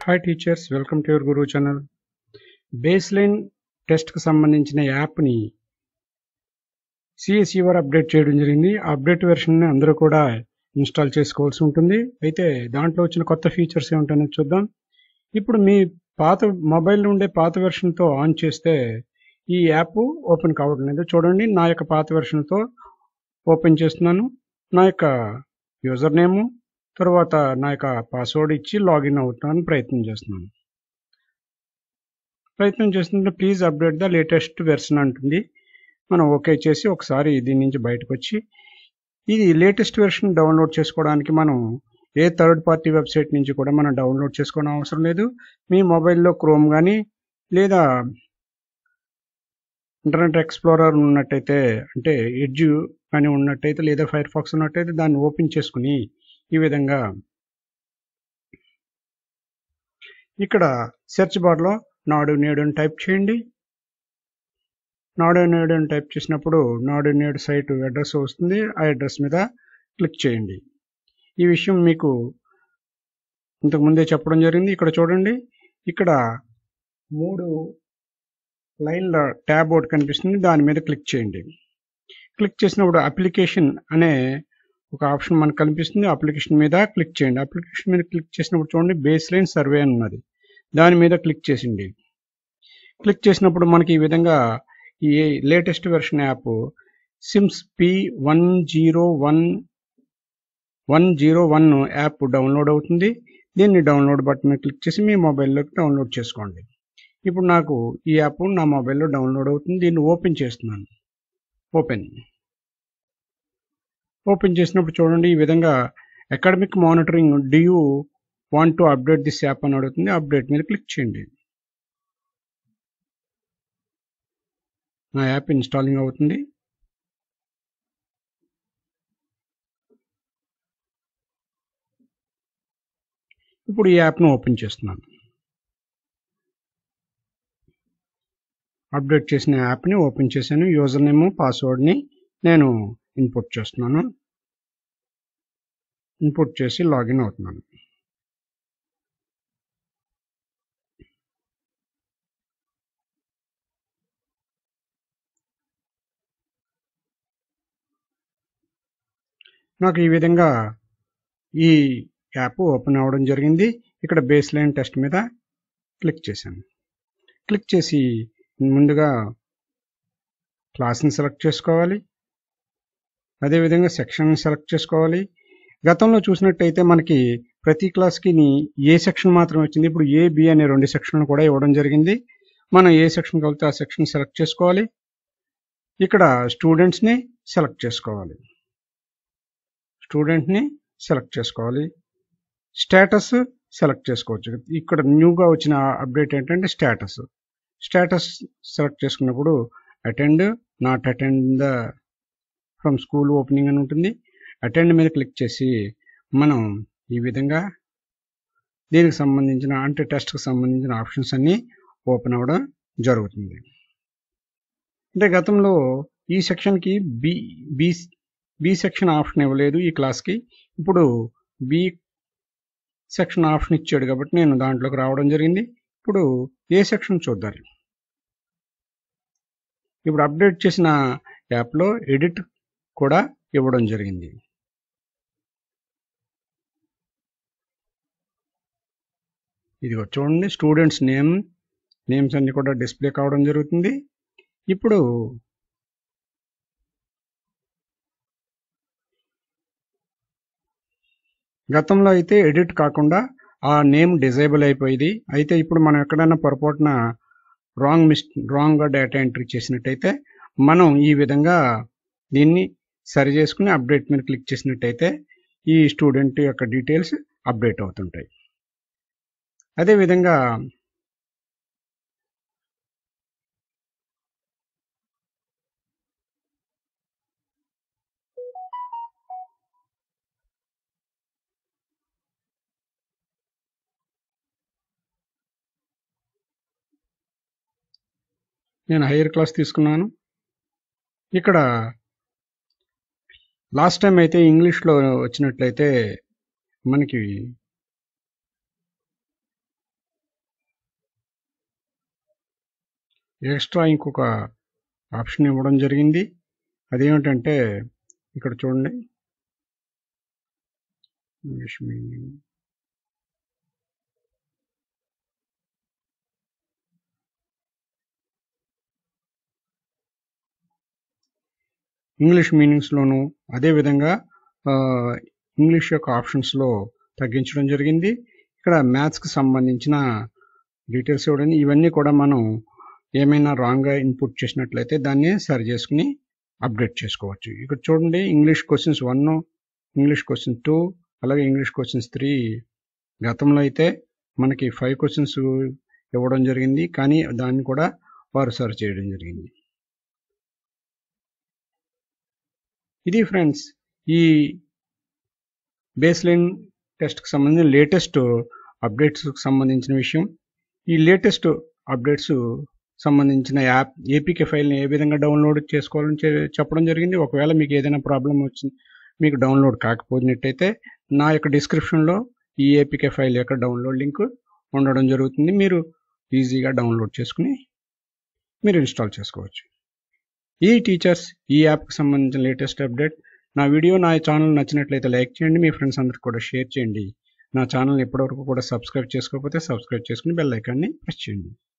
hi teachers welcome to your Guru channel base line టెస్ట్కి సంబంధించిన యాప్ని సిఎస్ఈఆర్ అప్డేట్ చేయడం జరిగింది ఆ అప్డేట్ వెర్షన్ని అందరూ కూడా ఇన్స్టాల్ చేసుకోవాల్సి ఉంటుంది అయితే దాంట్లో వచ్చిన కొత్త ఫీచర్స్ ఏమిటనేది చూద్దాం ఇప్పుడు మీ పాత మొబైల్లో ఉండే పాత వెర్షన్తో ఆన్ చేస్తే ఈ యాప్ ఓపెన్ కావడం లేదు చూడండి నా యొక్క పాత వెర్షన్తో ఓపెన్ చేస్తున్నాను నా యొక్క యూజర్ నేము తర్వాత నా యొక్క పాస్వర్డ్ ఇచ్చి లాగిన్ అవుతాను ప్రయత్నం చేస్తున్నాను ప్రయత్నం చేస్తుంటే please update the latest version అంటుంది మనం ఓకే చేసి ఒకసారి దీని నుంచి బయటకు వచ్చి ఇది లేటెస్ట్ వెర్షన్ డౌన్లోడ్ చేసుకోవడానికి మనం ఏ థర్డ్ పార్టీ వెబ్సైట్ నుంచి కూడా మనం డౌన్లోడ్ చేసుకోవడం అవసరం లేదు మీ మొబైల్లో క్రోమ్ కానీ లేదా ఇంటర్నెట్ ఎక్స్ప్లోరర్ ఉన్నట్టయితే అంటే ఎడ్జ్ కానీ ఉన్నట్టయితే లేదా ఫైర్ ఫాక్స్ ఉన్నట్టయితే దాన్ని ఓపెన్ చేసుకుని ఈ విధంగా ఇక్కడ సెర్చ్ బార్లో నాడు నేడు అని టైప్ చేయండి నాడు నేడు అని టైప్ చేసినప్పుడు నాడు నేడు సైట్ అడ్రస్ వస్తుంది ఆ అడ్రస్ మీద క్లిక్ చేయండి ఈ విషయం మీకు ఇంతకు ముందే చెప్పడం జరిగింది ఇక్కడ చూడండి ఇక్కడ మూడు లైన్ల ట్యాబ్ ఒకటి కనిపిస్తుంది దాని మీద క్లిక్ చేయండి క్లిక్ చేసినప్పుడు అప్లికేషన్ అనే ఒక ఆప్షన్ మనకు కనిపిస్తుంది అప్లికేషన్ మీద క్లిక్ చేయండి అప్లికేషన్ మీద క్లిక్ చేసినప్పుడు చూడండి బేస్ లైన్ సర్వే అని ఉన్నది దాని మీద క్లిక్ చేసిండి క్లిక్ చేసినప్పుడు మనకి ఈ విధంగా ఈ latest version app SIMS P one zero one one zero one app download అవుతుంది దీన్ని డౌన్లోడ్ బటన్ మీద క్లిక్ చేసి మీ మొబైల్లోకి డౌన్లోడ్ చేసుకోండి ఇప్పుడు నాకు ఈ యాప్ నా మొబైల్లో డౌన్లోడ్ అవుతుంది దీన్ని ఓపెన్ చేస్తున్నాను ఓపెన్ ఓపెన్ చేసినప్పుడు చూడండి ఈ విధంగా academic monitoring do you want to update this app అని అడుగుతుంది అప్డేట్ మీద క్లిక్ చేయండి నా యాప్ ఇన్స్టాలింగ్ అవుతుంది ఇప్పుడు ఈ యాప్ను ఓపెన్ చేస్తున్నాను అప్డేట్ చేసిన యాప్ని ఓపెన్ చేశాను యూజర్ నేమ్ పాస్వర్డ్ని నేను ఇన్పుట్ చేస్తున్నాను ఇన్పుట్ చేసి లాగిన్ అవుతున్నాను నాకు ఈ విధంగా ఈ యాప్ ఓపెన్ అవ్వడం జరిగింది ఇక్కడ బేస్ లైన్ టెస్ట్ మీద క్లిక్ చేశాను క్లిక్ చేసి ముందుగా క్లాస్ని సెలెక్ట్ చేసుకోవాలి అదేవిధంగా సెక్షన్ సెలెక్ట్ చేసుకోవాలి గతంలో చూసినట్టయితే మనకి ప్రతి క్లాస్కి ఏ సెక్షన్ మాత్రమే వచ్చింది ఇప్పుడు ఏ బి అనే రెండు సెక్షన్లు కూడా ఇవ్వడం జరిగింది మనం ఏ సెక్షన్కి వెళ్తే ఆ సెక్షన్ సెలెక్ట్ చేసుకోవాలి ఇక్కడ స్టూడెంట్స్ని సెలెక్ట్ చేసుకోవాలి స్టూడెంట్ని సెలెక్ట్ చేసుకోవాలి స్టేటస్ సెలెక్ట్ చేసుకోవచ్చు ఇక్కడ న్యూగా వచ్చిన అప్డేట్ ఏంటంటే స్టేటస్ స్టేటస్ సెలెక్ట్ చేసుకున్నప్పుడు attend not attend the from school opening అని ఉంటుంది అటెండ్ మీద క్లిక్ చేసి మనం ఈ విధంగా దీనికి సంబంధించిన అంటే టెస్ట్కి సంబంధించిన ఆప్షన్స్ అన్నీ ఓపెన్ అవ్వడం జరుగుతుంది అంటే గతంలో ఈ సెక్షన్కి B B B section option ఇవ్వలేదు ఈ క్లాస్కి ఇప్పుడు బి సెక్షన్ ఆప్షన్ ఇచ్చాడు కాబట్టి నేను దాంట్లోకి రావడం జరిగింది ఇప్పుడు ఏ సెక్షన్ చూద్దాం ఇప్పుడు అప్డేట్ చేసిన యాప్లో ఎడిట్ కూడా ఇవ్వడం జరిగింది ఇది చూడండి స్టూడెంట్స్ నేమ్ నేమ్స్ అన్ని కూడా డిస్ప్లే కావడం జరుగుతుంది ఇప్పుడు గతంలో అయితే ఎడిట్ కాకుండా ఆ నేమ్ డిజేబుల్ అయిపోయింది అయితే ఇప్పుడు మనం ఎక్కడైనా పొరపాటున రాంగ్ మిస్ రాంగ్గా డేటా ఎంట్రీ చేసినట్టయితే మనం ఈ విధంగా దీన్ని సరి చేసుకుని అప్డేట్ మీద క్లిక్ చేసినట్టయితే ఈ స్టూడెంట్ యొక్క డీటెయిల్స్ అప్డేట్ అవుతుంటాయి అదేవిధంగా నేను హైయర్ క్లాస్ తీసుకున్నాను ఇక్కడ లాస్ట్ టైం అయితే ఇంగ్లీష్లో వచ్చినట్లయితే మనకి ఎక్స్ట్రా ఇంకొక ఆప్షన్ ఇవ్వడం జరిగింది అదేమిటంటే ఇక్కడ చూడండి ఇంగ్లీష్ మీనింగ్ ఇంగ్లీష్ మీనింగ్స్లోను అదేవిధంగా ఇంగ్లీష్ యొక్క ఆప్షన్స్లో తగ్గించడం జరిగింది ఇక్కడ మ్యాథ్స్కి సంబంధించిన డీటెయిల్స్ ఇవ్వడం ఇవన్నీ కూడా మనం ఏమైనా రాంగ్గా ఇన్పుట్ చేసినట్లయితే దాన్ని సరి చేసుకుని అప్డేట్ చేసుకోవచ్చు ఇక్కడ చూడండి English questions one English question two అలాగే ఇంగ్లీష్ క్వశ్చన్స్ త్రీ గతంలో అయితే మనకి ఫైవ్ క్వశ్చన్స్ ఇవ్వడం జరిగింది కానీ దాన్ని కూడా వారు సరి చేయడం జరిగింది ఇది ఫ్రెండ్స్ ఈ బేస్ లైన్ టెస్ట్కి సంబంధించిన లేటెస్ట్ అప్డేట్స్కి సంబంధించిన విషయం ఈ లేటెస్ట్ అప్డేట్స్ సంబంధించిన యాప్ ఏపీకే ఫైల్ని ఏ విధంగా డౌన్లోడ్ చేసుకోవాలని చెప్పడం జరిగింది ఒకవేళ మీకు ఏదైనా ప్రాబ్లం వచ్చింది మీకు డౌన్లోడ్ కాకపోయినట్టయితే నా యొక్క డిస్క్రిప్షన్లో ఈ ఏపీకే ఫైల్ యొక్క డౌన్లోడ్ లింక్ ఉండడం జరుగుతుంది మీరు ఈజీగా డౌన్లోడ్ చేసుకుని మీరు ఇన్స్టాల్ చేసుకోవచ్చు ఈ టీచర్స్ ఈ యాప్కి సంబంధించిన లేటెస్ట్ అప్డేట్ నా వీడియో నా ఛానల్ నచ్చినట్లయితే లైక్ చేయండి మీ ఫ్రెండ్స్ అందరికి కూడా షేర్ చేయండి నా ఛానల్ ఇప్పటివరకు కూడా సబ్స్క్రైబ్ చేసుకోకపోతే సబ్స్క్రైబ్ చేసుకుని బెల్ ఐకాన్ని ప్రెస్ చేయండి